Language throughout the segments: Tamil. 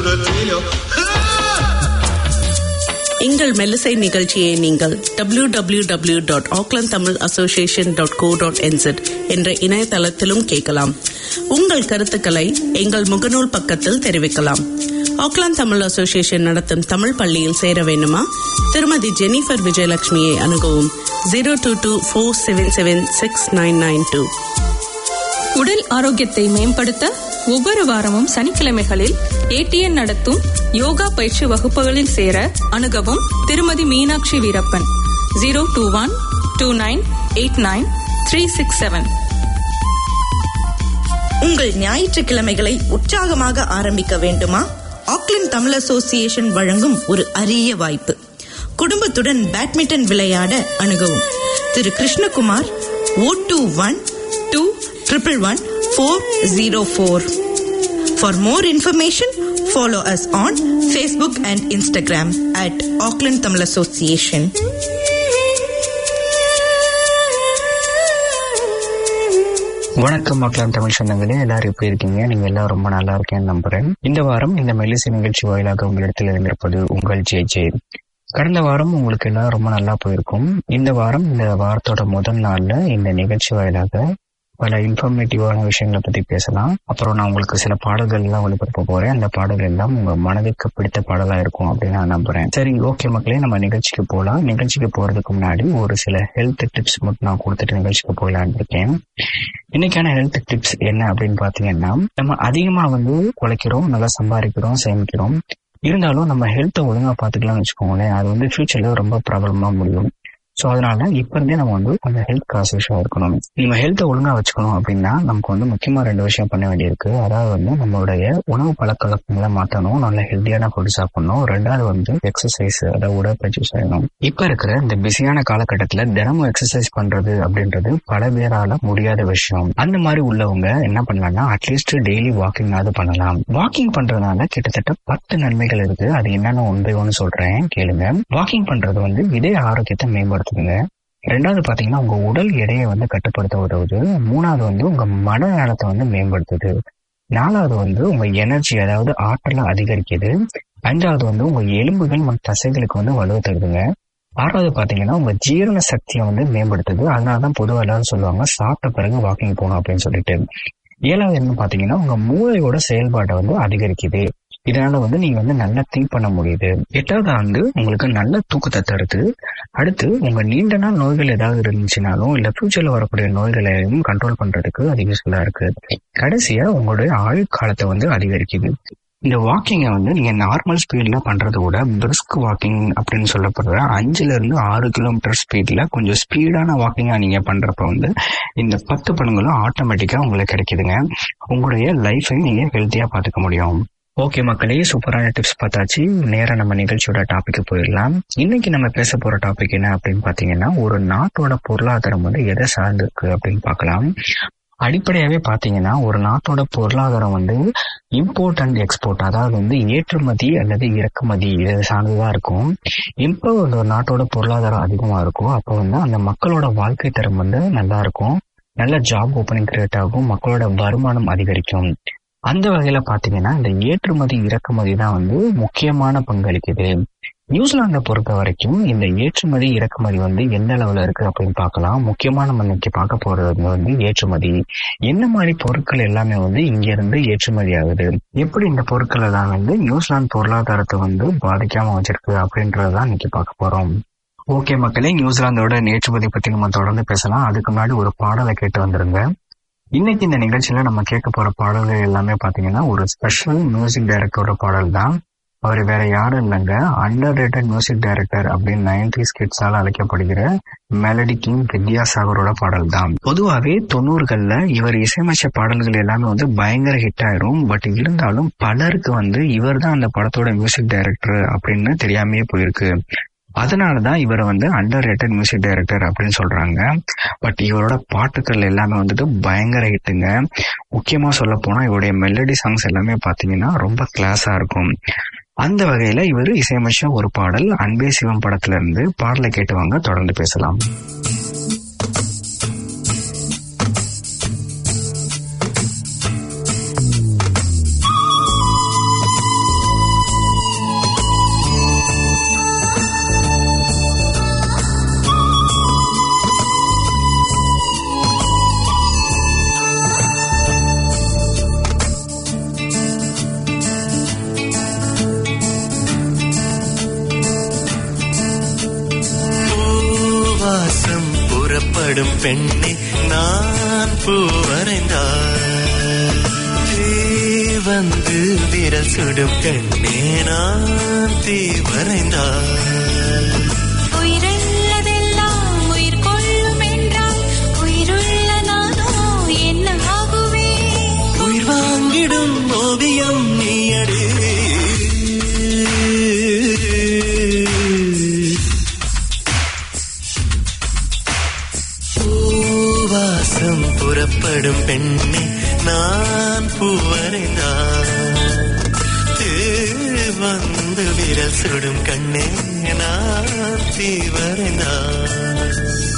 Tilo. எங்கள் மெல்லிசை நிகழ்ச்சியை நீங்கள் W W W dot Auckland Tamil association dot co dot NZ என்ற இணையதளத்திலும் கேட்கலாம் உங்கள் கருத்துக்களை எங்கள் முகநூல் பக்கத்தில் தெரிவிக்கலாம் ஆக்லாந்து தமிழ் அசோசியேஷன் நடத்தும் தமிழ் பள்ளியில் சேர வேண்டுமா திருமதி ஜெனிஃபர் விஜயலட்சுமியை அணுகவும் zero two two four seven seven six nine nine two உடல் ஆரோக்கியத்தை மேம்படுத்த ஒவ்வொரு வாரமும் சனிக்கிழமைகளில் ஏடிஎன் நடத்தும் யோகா பயிற்சி வகுப்புகளில் சேர அணுகவும் திருமதி Meenakshi Veerappan zero two one two nine eight nine three six seven உங்கள் ஞாயிற்றுக்கிழமைகளை உற்சாகமாக ஆரம்பிக்க வேண்டுமா ஆக்லாந்து தமிழ் அசோசியேஷன் வழங்கும் ஒரு அரிய வாய்ப்பு குடும்பத்துடன் பேட்மிண்டன் விளையாட அணுகவும் திரு Krishnakumar O two one two triple one four zero four for more information follow us on Facebook and Instagram at Auckland Tamil association வணக்கம் மக்களாம் தமிழ் சொந்தங்களே எல்லாரும் எப்படி இருக்கீங்க நீங்க எல்லாம் ரொம்ப நல்லா இருக்கேன்னு நம்புறேன் இந்த வாரம் இந்த மெல்லிசை நிகழ்ச்சி வாயிலாக உங்களிடத்தில் இருந்திருப்பது உங்கள் ஜே ஜே கடந்த வாரம் உங்களுக்கு எல்லாம் ரொம்ப நல்லா போயிருக்கும் இந்த வாரம் இந்த வாரத்தோட முதல் நாள்ல இந்த நிகழ்ச்சி வாயிலாக பல இன்ஃபர்மேட்டிவான விஷயங்களை பத்தி பேசலாம் அப்புறம் நான் உங்களுக்கு சில பாடல்கள் எல்லாம் ஒளிபரப்ப போறேன் அந்த பாடல்கள் எல்லாம் உங்க மனதுக்கு பிடித்த பாடலா இருக்கும் அப்படின்னு நான் நம்புறேன் சரி ஓகே மக்களே நம்ம நிகழ்ச்சிக்கு போகலாம் நிகழ்ச்சிக்கு போறதுக்கு முன்னாடி ஒரு சில ஹெல்த் டிப்ஸ் மட்டும் நான் கொடுத்துட்டு நிகழ்ச்சிக்கு போகலான்னு இருக்கேன் இன்னைக்கான ஹெல்த் டிப்ஸ் என்ன அப்படின்னு பாத்தீங்கன்னா நம்ம அதிகமா வந்து உழைக்கிறோம் நல்லா சம்பாதிக்கிறோம் சேமிக்கிறோம் இருந்தாலும் நம்ம ஹெல்த்தை ஒழுங்கா பாத்துக்கலாம்னு வச்சுக்கோங்களேன் அது வந்து ஃபியூச்சர்ல ரொம்ப ப்ராப்ளமா முடியும் ஸோ அதனால இப்ப இருந்தே நம்ம வந்து அந்த ஹெல்த் கான்சியஸா இருக்கணும் நம்ம ஹெல்த்தை ஒழுங்கா வச்சுக்கணும் அப்படின்னா நமக்கு வந்து முக்கியமா ரெண்டு விஷயம் பண்ண வேண்டியிருக்கு அதாவது வந்து நம்மளுடைய உணவு பழக்க வழக்கங்களை மாற்றணும் நல்ல ஹெல்த்தியான ஃபுட் சாப்பிடணும் ரெண்டாவது வந்து எக்ஸசைஸ் அதாவது உடற்பயிற்சி செய்யணும் இப்ப இருக்கிற இந்த பிஸியான காலகட்டத்துல தினமும் எக்ஸசைஸ் பண்றது அப்படின்றது பல பேரால முடியாத விஷயம் அந்த மாதிரி உள்ளவங்க என்ன பண்ணலாம்னா அட்லீஸ்ட் டெய்லி வாக்கிங்காவது பண்ணலாம் வாக்கிங் பண்றதுனால கிட்டத்தட்ட பத்து நன்மைகள் இருக்கு அது என்னன்னு ஒன் பை ஒன் சொல்றேன் கேளுங்க வாக்கிங் பண்றது வந்து இதய ஆரோக்கியத்தை மேம்படுத்துதுங்க ரெண்டாவது பாத்தீங்கன்னா உங்க உடல் எடையை வந்து கட்டுப்படுத்த உதவுது மூணாவது வந்து உங்க மன நலத்தை வந்து மேம்படுத்துது நாலாவது வந்து உங்க எனர்ஜி அதாவது ஆற்றலை அதிகரிக்குது அஞ்சாவது வந்து உங்க எலும்புகள் மற்றும் தசைகளுக்கு வந்து வலுவை தருதுங்க ஆறாவது பாத்தீங்கன்னா உங்க ஜீரண சக்தியை வந்து மேம்படுத்துது அதனாலதான் பொதுவாக எல்லாரும் சொல்லுவாங்க சாப்பிட்ட பிறகு வாக்கிங் போகணும் அப்படின்னு சொல்லிட்டு ஏழாவது என்ன பாத்தீங்கன்னா உங்க மூளையோட செயல்பாட்டை வந்து அதிகரிக்குது இதனால வந்து நீங்க வந்து நல்லா திங்க் பண்ண முடியுது எட்டாவது ஆண்டு உங்களுக்கு நல்ல தூக்கத்தை தருது அடுத்து உங்க நீண்ட நாள் நோய்கள் ஏதாவது இருந்துச்சுனாலும் இல்ல ஃபியூச்சர்ல வரக்கூடிய நோய்களையும் கண்ட்ரோல் பண்றதுக்கு அது யூஸ்ஃபுல்லா இருக்கு கடைசியா உங்களுடைய ஆயுட்காலத்தை வந்து அதிகரிக்குது இந்த வாக்கிங்கை வந்து நீங்க நார்மல் ஸ்பீட்ல பண்றதை விட பிரிஸ்க் வாக்கிங் அப்படின்னு சொல்லப்படுற அஞ்சுல இருந்து ஆறு கிலோமீட்டர் ஸ்பீட்ல கொஞ்சம் ஸ்பீடான வாக்கிங்கா நீங்க பண்றப்ப வந்து இந்த பத்து பணங்களும் ஆட்டோமேட்டிக்கா உங்களுக்கு கிடைக்குதுங்க உங்களுடைய லைஃபை நீங்க ஹெல்த்தியா பாத்துக்க முடியும் ஓகே மக்களே சூப்பரான டிப்ஸ் பார்த்தாச்சு நேரா நம்ம நிகழ்ச்சியோட டாபிக் போயிடலாம் இன்னைக்கு நம்ம பேச போற டாபிக் என்ன அப்படின்னு பாத்தீங்கன்னா ஒரு நாட்டோட பொருளாதாரம் வந்து எதை சார்ந்திருக்கு அப்படின்னு பார்க்கலாம் அடிப்படையாவே பாத்தீங்கன்னா ஒரு நாட்டோட பொருளாதாரம் வந்து இம்போர்ட் அண்ட் எக்ஸ்போர்ட் அதாவது வந்து ஏற்றுமதி அல்லது இறக்குமதி இது சார்ந்துதான் இருக்கும் எப்போ ஒரு நாட்டோட பொருளாதாரம் அதிகமா இருக்கும் அப்போ வந்து அந்த மக்களோட வாழ்க்கை தரம் வந்து நல்லா இருக்கும் நல்ல ஜாப் ஓப்பனிங் கிரியேட் ஆகும் மக்களோட வருமானம் அதிகரிக்கும் அந்த வகையில பாத்தீங்கன்னா இந்த ஏற்றுமதி இறக்குமதி தான் வந்து முக்கியமான பங்களிக்குது நியூசிலாண்டை பொறுத்த வரைக்கும் இந்த ஏற்றுமதி இறக்குமதி வந்து எந்த அளவுல இருக்கு அப்படின்னு பார்க்கலாம் முக்கியமா நம்ம இன்னைக்கு பார்க்க போறது வந்து ஏற்றுமதி என்ன மாதிரி பொருட்கள் எல்லாமே வந்து இங்க இருந்து ஏற்றுமதி ஆகுது எப்படி இந்த பொருட்கள் எல்லாம் வந்து நியூசிலாந்து பொருளாதாரத்தை வந்து பாதிக்காம வச்சிருக்கு அப்படின்றதான் இன்னைக்கு பார்க்க போறோம் ஓகே மக்களே நியூசிலாந்தோட ஏற்றுமதி பத்தி நம்ம தொடர்ந்து பேசலாம் அதுக்கு முன்னாடி ஒரு பாடலை கேட்டு வந்துருங்க இன்னைக்கு இந்த நிகழ்ச்சியில நம்ம கேட்க போற பாடல்கள் எல்லாமே பாத்தீங்கன்னா ஒரு ஸ்பெஷல் மியூசிக் டைரக்டரோட பாடல் தான் அவர் வேற யாரும் இல்லைங்க அண்டர் ரேட்டட் மியூசிக் டைரக்டர் அப்படின்னு நைன்டி ஸ்கிட்ஸால அழைக்கப்படுகிற மெலடி கிங் வித்யாசாகரோட பாடல் தான் பொதுவாகவே தொண்ணூறுகள்ல இவர் இசையமைச்ச பாடல்கள் எல்லாமே வந்து பயங்கர ஹிட் ஆயிரும் பட் இருந்தாலும் பலருக்கு வந்து இவர் தான் அந்த படத்தோட மியூசிக் டைரக்டர் அப்படின்னு தெரியாமையே போயிருக்கு அதனாலதான் இவரை வந்து அண்டர் ரேட்டட் மியூசிக் டைரக்டர் அப்படின்னு சொல்றாங்க பட் இவரோட பாட்டுக்கள் எல்லாமே வந்துட்டு பயங்கர ஹிட்டுங்க முக்கியமா சொல்ல போனா இவருடைய மெலடி சாங்ஸ் எல்லாமே பாத்தீங்கன்னா ரொம்ப கிளாஸா இருக்கும் அந்த வகையில இவர் இசையமைச்ச ஒரு பாடல் அன்பே சிவம் படத்துல இருந்து பாடலை கேட்டுவாங்க தொடர்ந்து பேசலாம் புறப்படும் பெண்ணே நான் பூ வரைந்தார் தீ வந்து விரல் சுடும் கண்ணே நான் தீ வரைந்தார் உயிரல்லதெல்லாம் உயிர் கொள்ளும் என்றால் உயிருள்ள நானோ என்ன ஆகுவேன் உயிர் வாங்கிடும் ஓவியம் நீயடு பூவாசம் புறப்படும் பெண்ணே நான் பூவரைந்தான் வந்து விரல் சுடும் கண்ணே நான் தீவரைந்தான்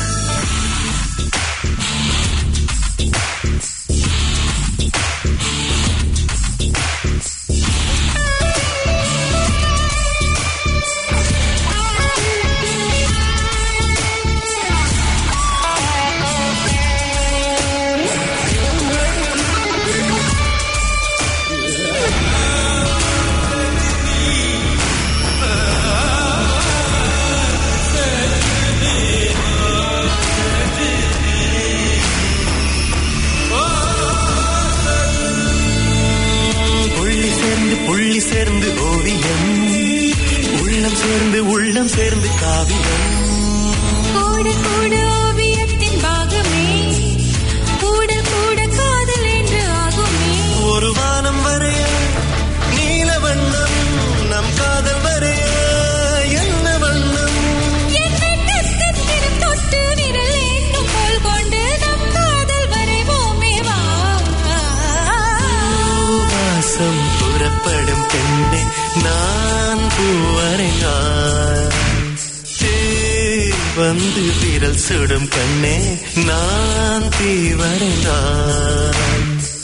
புள்ளி சேர்ந்து புள்ளி சேர்ந்து ஓவியம் உள்ளம் சேர்ந்து உள்ளம் சேர்ந்து காவியம் கூட கூட ஓவியத்தின் பாகமே கூட கூட காதல் என்று ஆகுமே ஒரு வானம் வரைய நீல வண்ணம் நம் காதல் வரைய என்ன வண்ணம் என் வெட்டத்திலும் தொட்டு விரல் ஏற்றும் போல் கொண்டு நம் காதல் வரைவோமே வா வாசம் புறப்படும் பெண்ணே நான் பூவரைந்தான் வந்து விரல் சுடும் கண்ணே நான் தீவரைந்தான்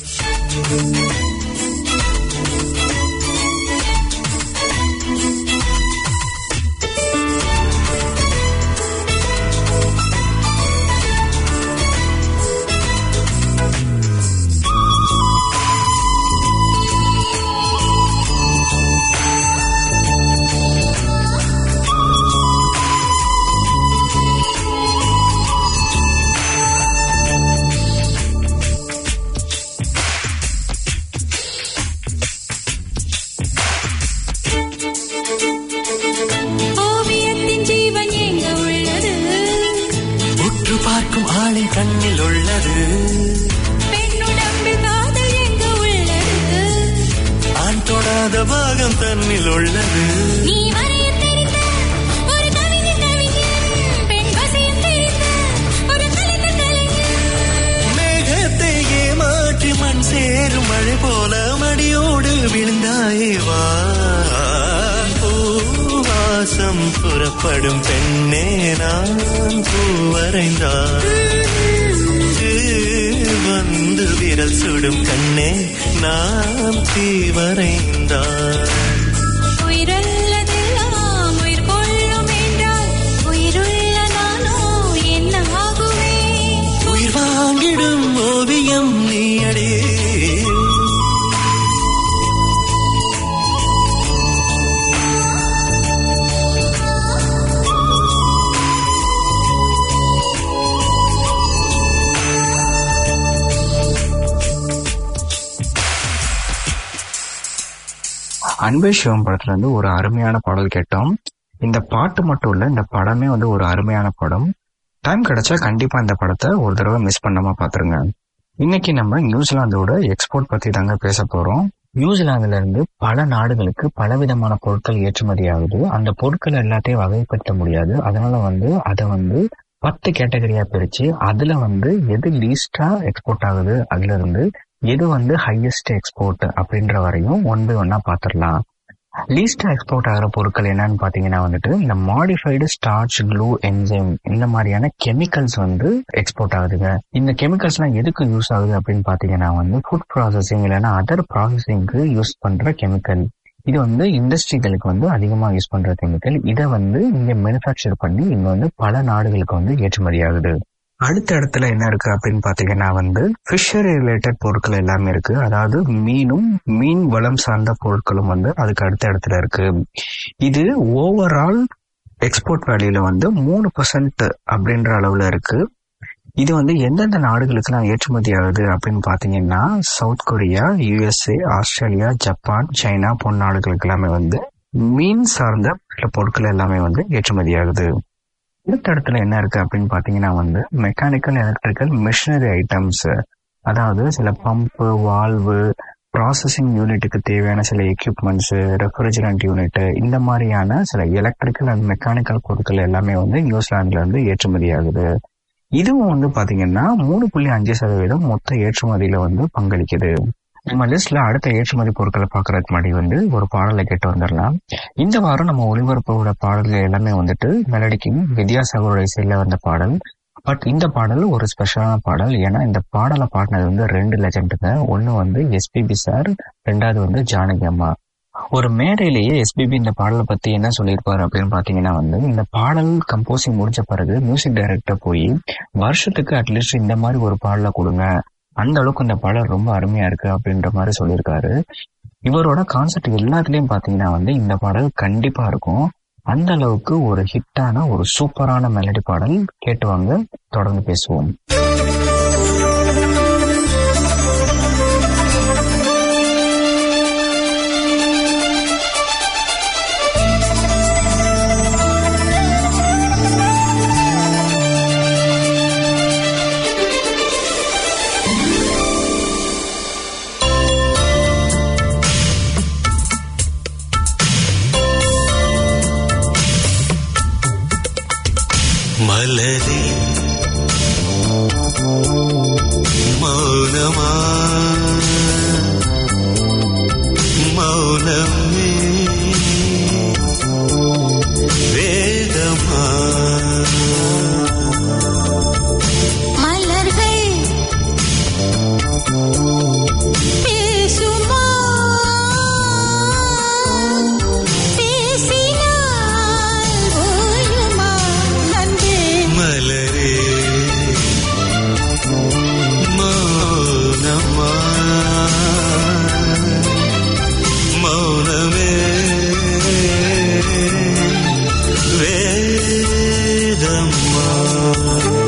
ஓவியத்தின் ஜீவன் எங்க உள்ளது உற்று பார்க்கும் ஆளின் கண்ணில் உள்ளது பெண்ணுடம்பில் காதல் எங்க உள்ளது ஆண் தொடாத பாகம் தன்னில் உள்ளது நீ வரைய தெரிந்த ஒரு கவிதை கவிஞன் பெண் வசியம் தெரிந்த ஒரு கலைந்த கலைஞன் மேகத்தை ஏமாற்றி மண் சேரும் மழை போல மடியோடு விழுந்தாயே வா பூவாசம் புறப்படும் பெண்ணே நான் பூவரைந்தான் வந்து விரல் சுடும் கண்ணே நான் தீவரைந்தான் உயிரல்லதெல்லாம் உயிர் கொள்ளும் என்றால் உயிருள்ள நானோ என்ன ஆகுவேன் உயிர் வாங்கிடும் ஓவியம் நீ அடே அன்பே சிவம் படத்துல இருந்து ஒரு அருமையான பாடல் கேட்டோம் இந்த பாட்டு மட்டும் இல்ல இந்த படமே வந்து ஒரு அருமையான படம் டைம் கிடைச்சா கண்டிப்பா இந்த படத்தை ஒரு தடவை மிஸ் பண்ணாம பாத்துருங்க இன்னைக்கு நம்ம நியூசிலாந்தோட எக்ஸ்போர்ட் பத்தி தாங்க பேச போறோம் நியூசிலாந்துல இருந்து பல நாடுகளுக்கு பலவிதமான பொருட்கள் ஏற்றுமதி ஆகுது அந்த பொருட்கள் எல்லாத்தையும் வகைப்படுத்த முடியாது அதனால வந்து அதை வந்து பத்து கேட்டகரியா பிரிச்சு அதுல வந்து எது லீஸ்டா எக்ஸ்போர்ட் ஆகுது அதுல இருந்து எது வந்து ஹையஸ்ட் எக்ஸ்போர்ட் அப்படின்ற வரையும் ஒன் பை ஒன்னா பாத்திரலாம் லீஸ்டா எக்ஸ்போர்ட் ஆகிற பொருட்கள் என்னன்னு பாத்தீங்கன்னா வந்துட்டு இந்த மாடிஃபைடு ஸ்டார்ச் க்ளூ என்ஜைம் இந்த மாதிரியான கெமிக்கல்ஸ் வந்து எக்ஸ்போர்ட் ஆகுதுங்க இந்த கெமிக்கல்ஸ்லாம் எதுக்கு யூஸ் ஆகுது அப்படின்னு பாத்தீங்கன்னா வந்து ஃபுட் ப்ராசஸிங் இல்லைன்னா அதர் ப்ராசஸிங்க்கு யூஸ் பண்ற கெமிக்கல் இது வந்து இண்டஸ்ட்ரிகளுக்கு வந்து அதிகமா யூஸ் பண்ற கெமிக்கல் இதை வந்து இங்க மேனுஃபேக்சர் பண்ணி இங்க வந்து பல நாடுகளுக்கு வந்து ஏற்றுமதி ஆகுது அடுத்த இடத்துல என்ன இருக்கு அப்படின்னு பாத்தீங்கன்னா வந்து ஃபிஷரி ரிலேட்டட் பொருட்கள் எல்லாமே இருக்கு அதாவது மீனும் மீன் வளம் சார்ந்த பொருட்களும் வந்து அதுக்கு அடுத்த இடத்துல இருக்கு இது ஓவரால் எக்ஸ்போர்ட் வேல்யூல வந்து மூணு பர்சன்ட் அப்படின்ற அளவுல இருக்கு இது வந்து எந்தெந்த நாடுகளுக்கெல்லாம் ஏற்றுமதி ஆகுது அப்படின்னு பார்த்தீங்கன்னா South Korea USA Australia Japan China போன்ற நாடுகளுக்கு எல்லாமே வந்து மீன் சார்ந்த சில பொருட்கள் எல்லாமே வந்து ஏற்றுமதி ஆகுது அடுத்த இடத்துல என்ன இருக்கு அப்படின்னு பார்த்தீங்கன்னா வந்து மெக்கானிக்கல் எலக்ட்ரிக்கல் மிஷினரி ஐட்டம்ஸ் அதாவது சில பம்பு வால்வு ப்ராசஸிங் யூனிட்டுக்கு தேவையான சில எக்யூப்மெண்ட்ஸ் ரெஃப்ரிஜரண்ட் யூனிட் இந்த மாதிரியான சில எலக்ட்ரிக்கல் அண்ட் மெக்கானிக்கல் பொருட்கள் எல்லாமே வந்து நியூசிலாந்துல இருந்து ஏற்றுமதி ஆகுது இதுவும் வந்து பாத்தீங்கன்னா மூணு புள்ளி அஞ்சு சதவீதம் மொத்த ஏற்றுமதியில வந்து பங்களிக்குது நம்ம லிஸ்ட்ல அடுத்த ஏற்றுமதி பொருட்களை பாக்குறதுக்கு முன்னாடி வந்து ஒரு பாடலை கேட்டு வந்துடலாம் இந்த வாரம் நம்ம ஒளிபரப்போட பாடல்கள் எல்லாமே வந்துட்டு மெலடிக்கும் வித்யாசாகரோட இசையில வந்த பாடல் பட் இந்த பாடல் ஒரு ஸ்பெஷலான பாடல் ஏன்னா இந்த பாடலை பாடினது வந்து ரெண்டு லெஜண்டுங்க ஒன்னு வந்து எஸ்பிபி சார் ரெண்டாவது வந்து ஜானகி அம்மா ஒரு மேடையிலேயே எஸ்பிபி இந்த பாடலை பத்தி என்ன சொல்லியிருப்பாரு அப்படின்னு பாத்தீங்கன்னா வந்து இந்த பாடல் கம்போசிங் முடிஞ்ச பிறகு மியூசிக் டைரக்டர் போய் வருஷத்துக்கு அட்லீஸ்ட் இந்த மாதிரி ஒரு பாடலை கொடுங்க அந்த அளவுக்கு இந்த பாடல் ரொம்ப அருமையா இருக்கு அப்படின்ற மாதிரி சொல்லியிருக்காரு இவரோட கான்செப்ட் எல்லாத்துலயும் பாத்தீங்கன்னா வந்து இந்த பாடல் கண்டிப்பா இருக்கும் அந்த அளவுக்கு ஒரு ஹிட்டான ஒரு சூப்பரான மெலடி பாடல் கேட்டு வாங்க தொடர்ந்து பேசுவோம் மலரே மௌனமா மௌனமே வேதமா மலர்கள் பேசுமா பேசினால் ஓயுமா நன்றே மலரே மௌனமா மௌனமே வேதமா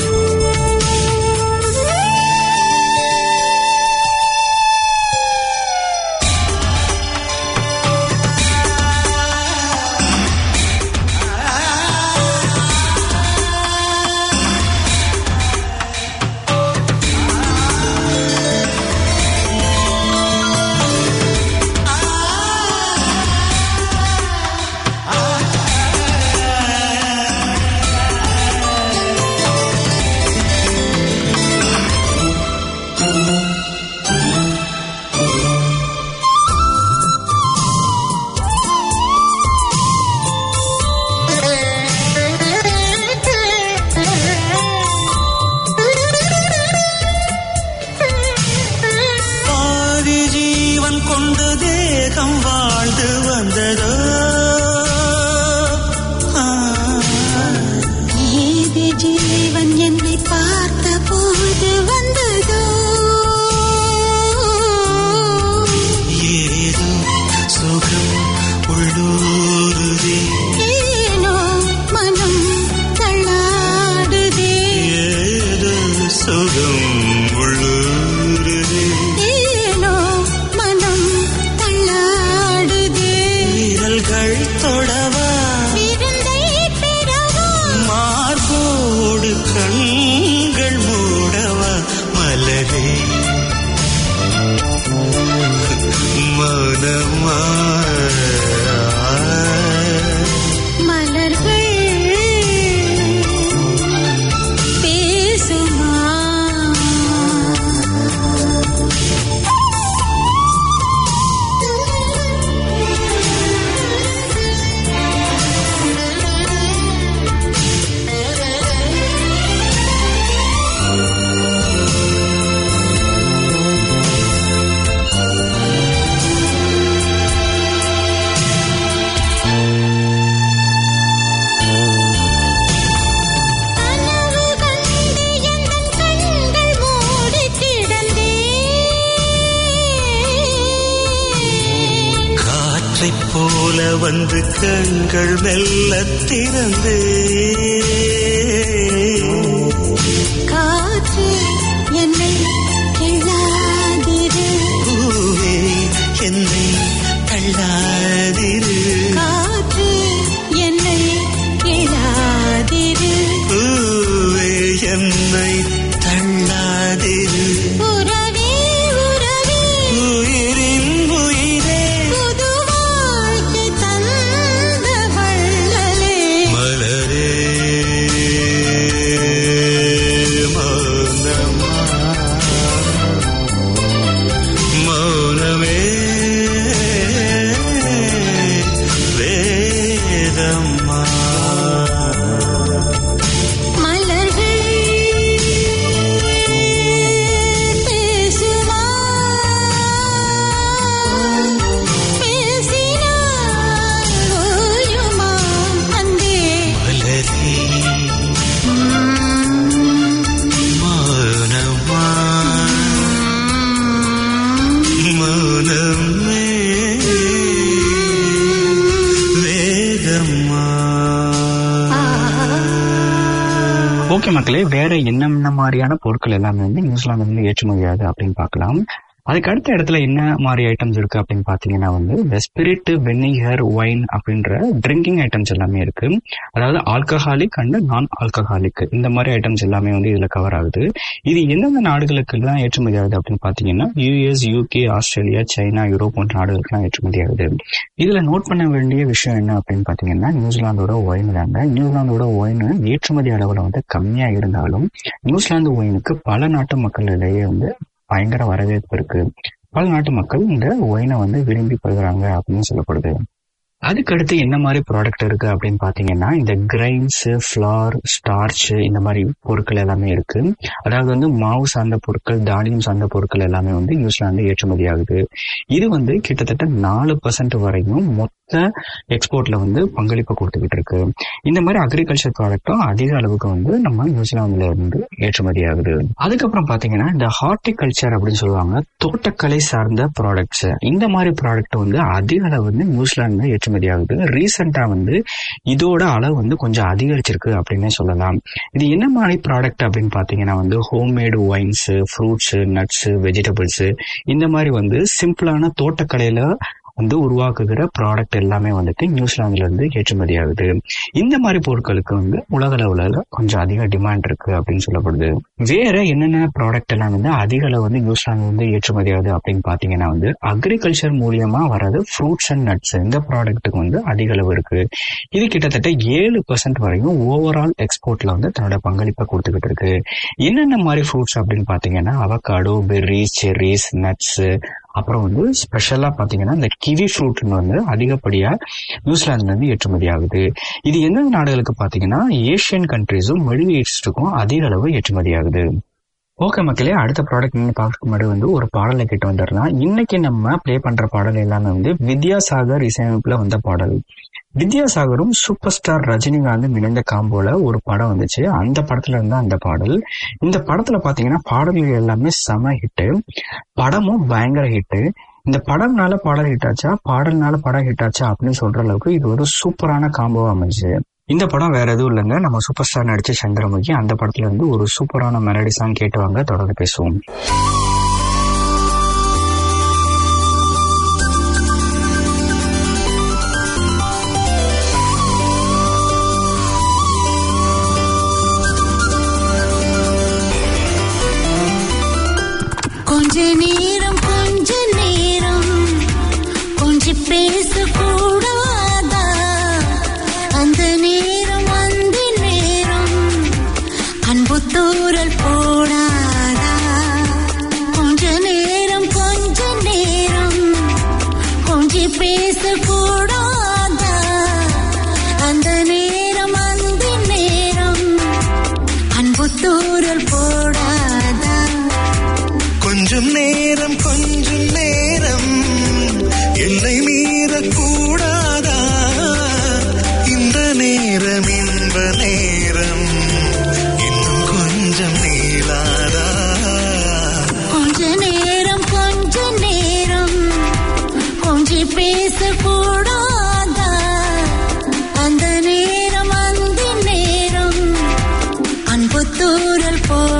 பாதி ஜீவன் கொண்டு தேகம் வாழ்ந்து வந்ததோ ஆ, ஏது ஜீவன் என்னை பார்த்த போது வந்ததோ ஏதோ சுகம் உள்ளூருதே ஏனோ மனம் தள்ளாடுதே ஏதோ சுகம் உள்ளூருதே ஏனோ மனம் தள்ளாடுதே விரல்கள் தொடவா விருந்தை பெறவா மார்போடு கண்கள் மூடவா மலரே மனமா மலர்கள் பேசுமா கனவு கண்டு எந்தன் கண்கள் மூடிக் கிடந்தேன். காற்றைப் போல வந்து கண்கள் மெல்ல திறந்து காற்று என்னை கிள்ளாதிரு பூவே என்னை தள்ளாதிரு காற்று என்னை கிள்ளாதிரு பூவே என்னை தள்ளாதிரு உறவே உறவே உயிரின் உயிரே புது வாழ்க்கை தந்த வள்ளலே மலரே மௌனமா மௌனமே வேதம்மா மலர்கள் பேசுமா பேசினால் ஓயுமா அந்தே மலரே மௌனமா மௌனமே வேதம்மா ஓகே மக்களே வேற என்னென்ன மாதிரியான பொருட்கள் எல்லாமே வந்து நியூசிலாந்து வந்து ஏற்றுமதியாது அப்படின்னு பார்க்கலாம் அதுக்கு அடுத்த இடத்துல என்ன மாதிரி ஐட்டம்ஸ் இருக்கு அப்படின்னு பாத்தீங்கன்னா வந்து இந்த ஸ்பிரிட் வெனிகர் ஒயின் அப்படின்ற ட்ரிங்கிங் ஐட்டம்ஸ் எல்லாமே இருக்கு அதாவது ஆல்கஹாலிக் அண்ட் நான் ஆல்கஹாலிக் இந்த மாதிரி ஐட்டம்ஸ் எல்லாமே வந்து இதுல கவர் ஆகுது இது எந்தெந்த நாடுகளுக்கு எல்லாம் ஏற்றுமதி ஆகுது அப்படின்னு பாத்தீங்கன்னா US UK Australia China Europe போன்ற நாடுகளுக்குலாம் ஏற்றுமதி ஆகுது இதுல நோட் பண்ண வேண்டிய விஷயம் என்ன அப்படின்னு பாத்தீங்கன்னா நியூசிலாந்தோட ஒயின் தாங்க நியூசிலாந்தோட ஒயின் ஏற்றுமதி அளவுல வந்து கம்மியா இருந்தாலும் நியூசிலாந்து ஒயினுக்கு பல நாட்டு மக்களிடையே வந்து பயங்கர வரவேற்பு இருக்கு பல நாட்டு மக்கள் இந்த ஒயினை வந்து விரும்பி பருகிறாங்க அப்படின்னு சொல்லப்படுது அதுக்கடுத்து என்ன மாதிரி ப்ராடக்ட் இருக்கு அப்படின்னு பாத்தீங்கன்னா இந்த கிரைன்ஸ் ஃபிளார் ஸ்டார்ச் இந்த மாதிரி பொருட்கள் எல்லாமே இருக்கு அதாவது வந்து மாவு சார்ந்த பொருட்கள் தானியம் சார்ந்த பொருட்கள் எல்லாமே வந்து நியூசிலாந்து ஏற்றுமதி ஆகுது இது வந்து கிட்டத்தட்ட நாலு பர்சன்ட் வரையும் மொத்த எக்ஸ்போர்ட்ல வந்து பங்களிப்பு கொடுத்துக்கிட்டு இருக்கு இந்த மாதிரி அக்ரிகல்ச்சர் ப்ராடக்ட்டும் அதிக அளவுக்கு வந்து நம்ம நியூசிலாந்துல இருந்து ஏற்றுமதி ஆகுது அதுக்கப்புறம் பாத்தீங்கன்னா இந்த ஹார்டிகல்ச்சர் அப்படின்னு சொல்லுவாங்க தோட்டக்கலை சார்ந்த ப்ராடக்ட்ஸ் இந்த மாதிரி ப்ராடக்ட் வந்து அதிக அளவு வந்து நியூசிலாந்து ஏற்றுமதி ஆகுது ரீசெண்டா வந்து இதோட அளவு வந்து கொஞ்சம் அதிகரிச்சிருக்கு அப்படின்னே சொல்லலாம் இது என்ன மாதிரி ப்ராடக்ட் அப்படின்னு பாத்தீங்கன்னா வந்து homemade wines fruits nuts vegetables இந்த மாதிரி வந்து சிம்பிளான தோட்டக்கலையில வந்து உருவாக்குகிற ப்ராடக்ட் எல்லாமே வந்துட்டு நியூசிலாந்துல இருந்து ஏற்றுமதி ஆகுது இந்த மாதிரி பொருட்களுக்கு வந்து உலக அளவுல கொஞ்சம் அதிக டிமாண்ட் இருக்கு அப்படின்னு சொல்லப்படுது வேற என்னென்ன ப்ராடக்ட் எல்லாம் வந்து அதிக அளவு வந்து நியூசிலாந்து வந்து ஏற்றுமதி ஆகுது அப்படின்னு பாத்தீங்கன்னா வந்து அக்ரிகல்ச்சர் மூலியமா வர்றது ஃப்ரூட்ஸ் அண்ட் நட்ஸ் இந்த ப்ராடக்ட்டுக்கு வந்து அதிக அளவு இருக்கு இது கிட்டத்தட்ட ஏழு பர்சன்ட் வரையும் ஓவரால் எக்ஸ்போர்ட்ல வந்து தன்னோட பங்களிப்பை கொடுத்துக்கிட்டு இருக்கு என்னென்ன மாதிரி ஃப்ரூட்ஸ் அப்படின்னு பாத்தீங்கன்னா அவகாடோ பெர்ரிஸ் செர்ரிஸ் நட்ஸ் அப்புறம் வந்து ஸ்பெஷலா பாத்தீங்கன்னா இந்த கிவி ஃப்ரூட் வந்து அதிகப்படியா நியூசிலாந்துல இருந்து ஏற்றுமதி ஆகுது இது எந்தெந்த நாடுகளுக்கு பாத்தீங்கன்னா ஏசியன் கண்ட்ரீஸும் மிடில் ஈஸ்டுக்கும் அதிக அளவு ஏற்றுமதி ஆகுது ஓகே மக்களே அடுத்த ப்ராடக்ட் நீங்க பார்க்க முன்னாடி வந்து ஒரு பாடலை கேட்டு வந்துடலாம் இன்னைக்கு நம்ம ப்ளே பண்ற பாடல் எல்லாமே வந்து வித்யாசாகர் இசையமைப்புல வந்த பாடல் வித்யாசாகரும் சூப்பர் ஸ்டார் ரஜினிகாந்தும் இணைந்த காம்போல ஒரு படம் வந்துச்சு அந்த படத்துல இருந்தா அந்த பாடல் இந்த படத்துல பாத்தீங்கன்னா பாடல்கள் எல்லாமே செம ஹிட்டு படமும் பயங்கர ஹிட்டு இந்த படம்னால பாடல் ஹிட் ஆச்சா பாடல்னால படம் ஹிட் ஆச்சா அப்படின்னு சொல்ற அளவுக்கு இது ஒரு சூப்பரான காம்போவா அமைஞ்சு இந்த படம் வேற எதுவும் இல்லைங்க நம்ம சூப்பர் ஸ்டார் நடிச்ச சந்திரமுகி அந்த படத்துல இருந்து ஒரு சூப்பரான மெலடி சாங் கேட்டு வாங்க தொடர்ந்து பேசுவோம் கொஞ்ச நேரம் கொஞ்ச நேரம் கொஞ்சி பேசக்கூடாதா அந்த நேரம் அந்த நேரம் அன்பு தூரல் போடாதா கொஞ்ச நேரம் கொஞ்ச நேரம் கொஞ்சி பேசக்கூடாதா அந்த நேரம் அந்த நேரம் அன்பு தூரல் போடாதா கொஞ்சம் நேரம் கொஞ்சம் நேரம் என்னை மீறக்கூடாதா இந்த நேரம் இன்ப நேரம் இன்னும் கொஞ்சம் நீளாதா கொஞ்ச நேரம் கொஞ்ச நேரம் கொஞ்சி பேசக்கூடாதா அந்த நேரம் அந்த நேரம் அன்பு தூரல் போ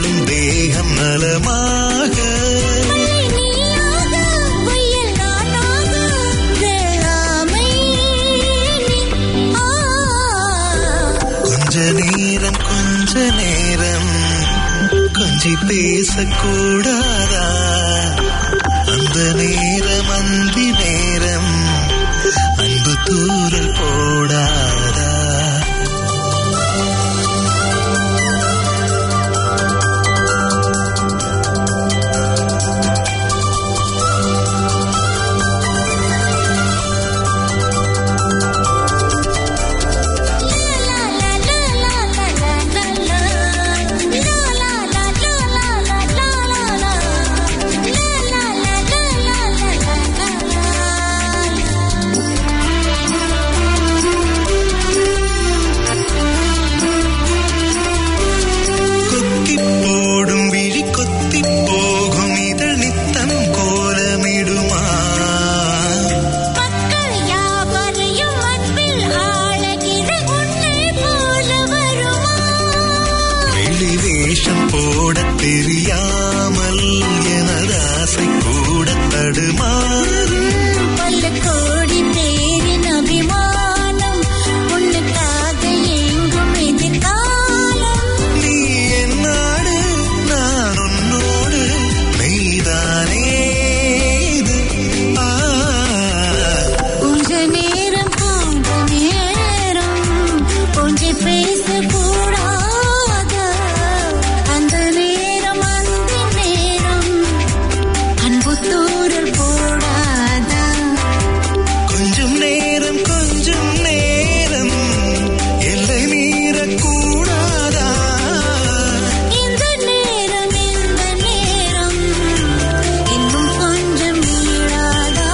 என் தேகம் நலமாக மழை நீயாக வெயில் நானாக வெள்ளாமை நீ ஆ கொஞ்ச நேரம் கொஞ்ச நேரம் கொஞ்சி பேசக்கூடாதா அந்த நேரம் அந்தி நேரம் அன்பு தூரல் போடாதா கொக்கி போடும் விழி கொத்தி போகும் இதழ் நித்தம் கோலமிடுமா மக்கள் யாவரையும் அன்பில் ஆளகிற உன்னை போல வருமா வெளி வேஷம் போடத் தெரியாமல் எனது ஆசை கூட தடுமாறும் பல கோடி பேரின் அபிமானம் உன்னுக்காக எங்கும் எதிர்காலம் நீ என்னாடு நான் உன்னோடு மெய்தானே இது. ஆ, கொஞ்ச நேரம் கொஞ்ச நேரம் கொஞ்சி பேசக்கூடாத அந்த நேரம் அந்த நேரம் அன்பு தூரல் போடாதா கொஞ்சம் நேரம் கொஞ்சம் நேரம் எல்லை மீறக்கூடாதா இந்த நேரம் இந்த நேரம் இன்னும் கொஞ்சம் நீளாதா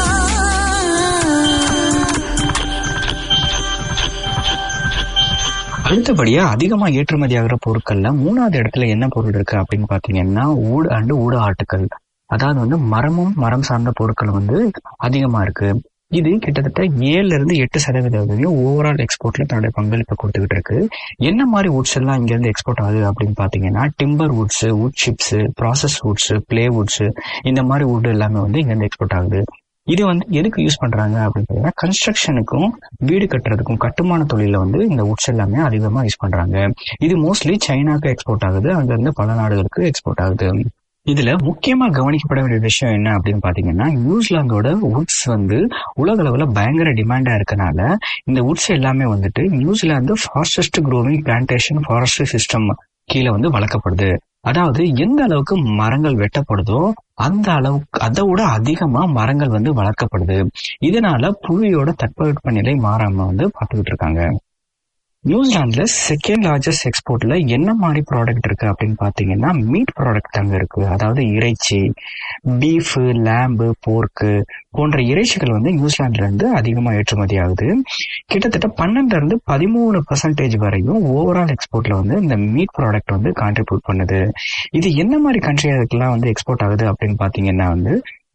அடுத்தபடியா அதிகமா ஏற்றுமதி ஆகிற பொருட்கள்ல மூணாவது இடத்துல என்ன பொருள் இருக்கு அப்படின்னு பாத்தீங்கன்னா ஊடு அண்டு ஊடு ஆட்டுக்கள் அதாவது வந்து மரமும் மரம் சார்ந்த பொருட்கள் வந்து அதிகமா இருக்கு இது கிட்டத்தட்ட ஏழுல இருந்து எட்டு சதவீதம் வரையும் ஓவரால் எக்ஸ்போர்ட்ல தன்னுடைய பங்களிப்பை கொடுத்துக்கிட்டு இருக்கு என்ன மாதிரி வுட்ஸ் எல்லாம் இங்க இருந்து எக்ஸ்போர்ட் ஆகுது அப்படின்னு பாத்தீங்கன்னா timber woods wood chips process woods ply woods இந்த மாதிரி வுட் எல்லாமே வந்து இங்க இருந்து எக்ஸ்போர்ட் ஆகுது இது வந்து எதுக்கு யூஸ் பண்றாங்க அப்படின்னு பாத்தீங்கன்னா கன்ஸ்ட்ரக்ஷனுக்கும் வீடு கட்டுறதுக்கும் கட்டுமான தொழில வந்து இந்த வுட்ஸ் எல்லாமே அதிகமா யூஸ் பண்றாங்க இது மோஸ்ட்லி சைனாக்கு எக்ஸ்போர்ட் ஆகுது அங்க இருந்து பல நாடுகளுக்கு எக்ஸ்போர்ட் ஆகுது இதுல முக்கியமா கவனிக்கப்பட வேண்டிய விஷயம் என்ன அப்படின்னு பாத்தீங்கன்னா நியூசிலாந்தோட வுட்ஸ் வந்து உலக அளவுல பயங்கர டிமாண்டா இருக்கனால இந்த வுட்ஸ் எல்லாமே வந்துட்டு New Zealand fastest growing plantation forestry system கீழே வந்து வளர்க்கப்படுது அதாவது எந்த அளவுக்கு மரங்கள் வெட்டப்படுதோ அந்த அளவுக்கு அதை விட அதிகமா மரங்கள் வந்து வளர்க்கப்படுது இதனால புவியோட தட்பவெப்பநிலை மாறாம வந்து பார்த்துக்கிட்டு இருக்காங்க நியூசிலாந்துல செகண்ட் லார்ஜஸ்ட் எக்ஸ்போர்ட்ல என்ன மாதிரி ப்ராடக்ட் இருக்கு அப்படின்னு பாத்தீங்கன்னா மீட் ப்ராடக்ட் அங்க இருக்கு அதாவது இறைச்சி பீஃப் லேம்பு போர்க்கு போன்ற இறைச்சிகள் வந்து நியூசிலாந்துல இருந்து அதிகமா ஏற்றுமதி ஆகுது கிட்டத்தட்ட பன்னெண்டுல இருந்து பதிமூணு பர்சன்டேஜ் வரையும் ஓவரால் எக்ஸ்போர்ட்ல வந்து இந்த மீட் ப்ராடக்ட் வந்து கான்ட்ரிபியூட் பண்ணுது இது என்ன மாதிரி கண்ட்ரிகளுக்கெல்லாம் வந்து எக்ஸ்போர்ட் ஆகுது அப்படின்னு பாத்தீங்கன்னா வந்து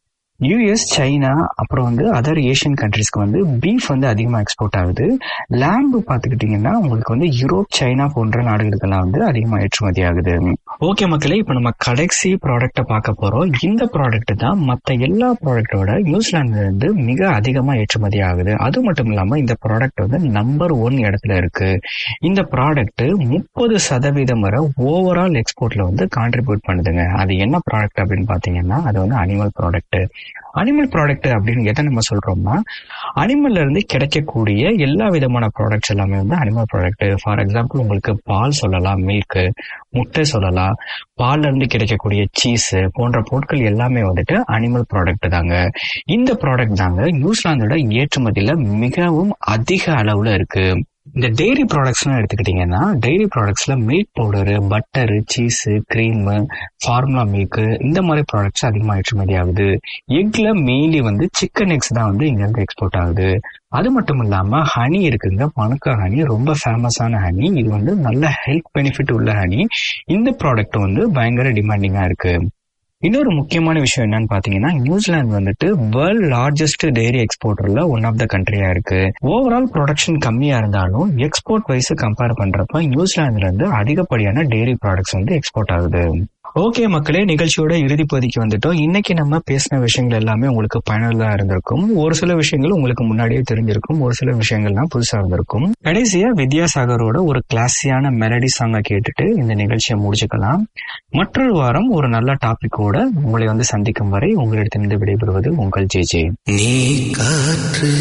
யூஎஸ் சைனா அப்புறம் வந்து அதர் ஏஷியன் கண்ட்ரிஸ்க்கு வந்து பீஃப் வந்து அதிகமாக எக்ஸ்போர்ட் ஆகுது லேம்பு பார்த்துக்கிட்டிங்கன்னா உங்களுக்கு வந்து யூரோப் சைனா போன்ற நாடுகளுக்கெல்லாம் வந்து அதிகமாக ஏற்றுமதி ஆகுது ஓகே மக்களே இப்போ நம்ம கடைசி ப்ராடக்ட்டை பார்க்க போகிறோம் இந்த ப்ராடக்ட் தான் மற்ற எல்லா ப்ராடக்ட்டோட நியூசிலாந்துல இருந்து மிக அதிகமாக ஏற்றுமதி ஆகுது அது மட்டும் இல்லாமல் இந்த ப்ராடக்ட் வந்து நம்பர் ஒன் இடத்துல இருக்கு இந்த ப்ராடக்ட் முப்பது சதவீதம் வரை ஓவரால் எக்ஸ்போர்ட்ல வந்து கான்ட்ரிபியூட் பண்ணுதுங்க அது என்ன ப்ராடக்ட் அப்படின்னு பார்த்தீங்கன்னா அது வந்து அனிமல் ப்ராடக்ட் அனிமல் ப்ராடக்ட் அப்படின்னு எதை நம்ம சொல்றோம்னா அனிமல்ல இருந்து கிடைக்கக்கூடிய எல்லா விதமான ப்ராடக்ட்ஸ் எல்லாமே வந்து அனிமல் ப்ராடக்ட் ஃபார் எக்ஸாம்பிள் உங்களுக்கு பால் சொல்லலாம் மில்க் முட்டை சொல்லலாம் பால்ல இருந்து கிடைக்கக்கூடிய சீஸ் போன்ற பொருட்கள் எல்லாமே வந்துட்டு அனிமல் ப்ராடக்ட் தாங்க இந்த ப்ராடக்ட் தாங்க நியூசிலாந்தோட ஏற்றுமதியில மிகவும் அதிக அளவுல இருக்கு இந்த டெய்ரி ப்ராடக்ட்ஸ்லாம் எடுத்துக்கிட்டிங்கன்னா டெய்ரி ப்ராடக்ட்ஸ்ல milk powder butter cheese cream formula milk இந்த மாதிரி ப்ராடக்ட்ஸ் அதிகமாக ஏற்றுமதி ஆகுது எக்ல மெயின்லி வந்து சிக்கன் எக்ஸ் தான் வந்து இங்க இருந்து எக்ஸ்போர்ட் ஆகுது அது மட்டும் இல்லாம ஹனி இருக்குங்க பணுக்கா ஹனி ரொம்ப ஃபேமஸான ஹனி இது வந்து நல்ல ஹெல்த் பெனிஃபிட் உள்ள ஹனி இந்த ப்ராடக்ட் வந்து பயங்கர டிமாண்டிங்கா இருக்கு இன்னொரு முக்கியமான விஷயம் என்னன்னு பாத்தீங்கன்னா நியூசிலாந்து வந்துட்டு வேர்ல்ட் லார்ஜஸ்ட் டெய்ரி எக்ஸ்போர்ட்டர்ல ஒன் ஆஃப் த கண்ட்ரியா இருக்கு ஓவரால் ப்ரொடக்ஷன் கம்மியா இருந்தாலும் எக்ஸ்போர்ட் வைஸ் கம்பேர் பண்றப்ப நியூசிலாந்துல இருந்து அதிகப்படியான டெய்ரி ப்ராடக்ட்ஸ் வந்து எக்ஸ்போர்ட் ஆகுது ஓகே மக்களே நிகழ்ச்சியோட இறுதி பகுதிக்கு வந்துட்டோம் இன்னைக்கு நம்ம பேசின விஷயங்கள் எல்லாமே உங்களுக்கு பயனுள்ளதா இருந்திருக்கும் ஒரு சில விஷயங்கள் உங்களுக்கு முன்னாடியே தெரிஞ்சிருக்கும் ஒரு சில விஷயங்கள்லாம் புதுசா இருந்திருக்கும் கடைசியா வித்யாசாகரோட ஒரு கிளாஸியான மெலடி சாங்கை கேட்டுட்டு இந்த நிகழ்ச்சியை முடிச்சுக்கலாம் மற்றொரு வாரம் ஒரு நல்ல டாபிக்கோட உங்களை வந்து சந்திக்கும் வரை உங்களிடத்திலிருந்து விடைபெறுவது உங்கள் ஜே ஜே நீ காற்று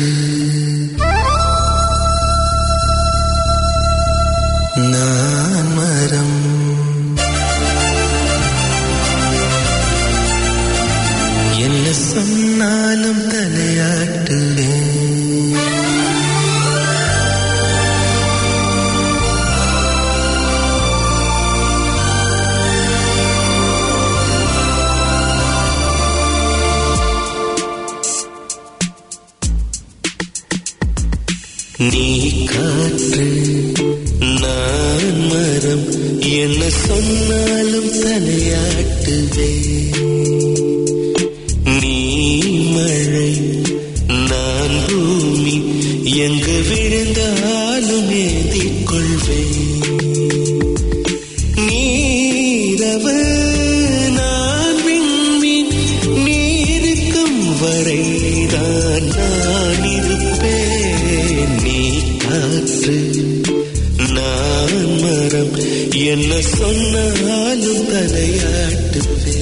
நான் மரம் என்ன சொன்னாலும் தலையாட்டுவேன் நீ காற்று நான் மரம் என்ன சொன்னாலும் தலையாட்டுவே நீ மழை நான் பூமி எங்கு விழுந்தாலும் ஏந்திக் கொள்வேன் நீரவு நான் விண்மீன் நீருக்கும் வரைதான் நான் இருப்பேன் நீ காற்று நான் மரம் என்ன சொன்னாலும் தலையாட்டுவேன்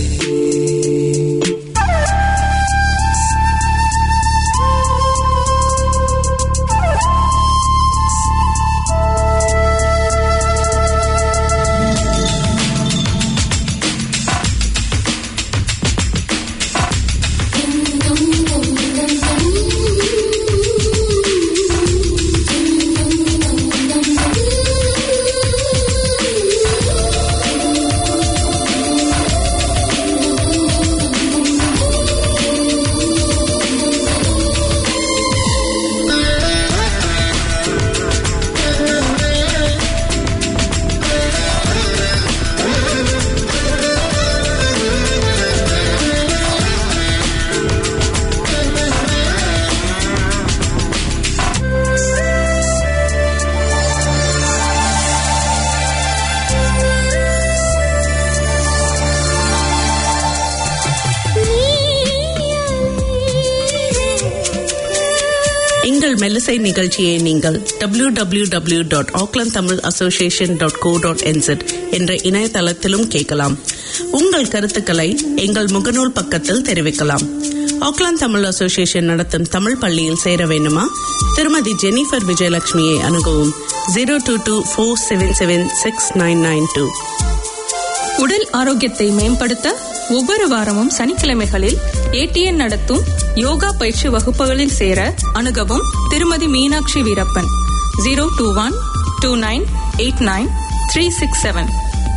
எங்கள் மெல்லிசை நிகழ்ச்சியை நீங்கள் W W W dot Auckland Tamil association dot co dot NZ என்ற இணையதளத்திலும் கேட்கலாம் உங்கள் கருத்துக்களை எங்கள் முகநூல் பக்கத்தில் தெரிவிக்கலாம் ஆக்லாந்து தமிழ் அசோசியேஷன் நடத்தும் தமிழ் பள்ளியில் சேர வேண்டுமா திருமதி ஜெனிஃபர் விஜயலட்சுமியை அணுகவும் zero two two four seven seven six nine nine two உடல் ஆரோக்கியத்தை மேம்படுத்த ஒவ்வொரு வாரமும் சனிக்கிழமைகளில் ஏடிஎன் நடத்தும் யோகா பயிற்சி வகுப்புகளில் சேர அணுகவும் திருமதி Meenakshi Veerappan zero two one two nine eight nine three six seven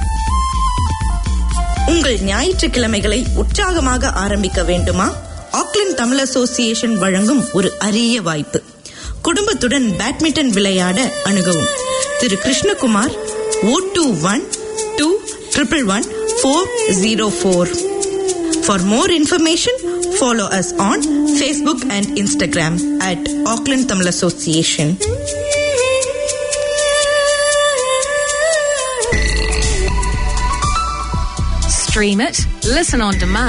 உங்கள் ஞாயிற்றுக்கிழமைகளை உற்சாகமாக ஆரம்பிக்க வேண்டுமா ஆக்லாந்து தமிழ் அசோசியேஷன் வழங்கும் ஒரு அரிய வாய்ப்பு குடும்பத்துடன் பேட்மிண்டன் விளையாட அணுகவும் திரு Krishnakumar O two one two triple one four zero four for more information follow us on Facebook and Instagram at Auckland Tamil association Stream it, listen on demand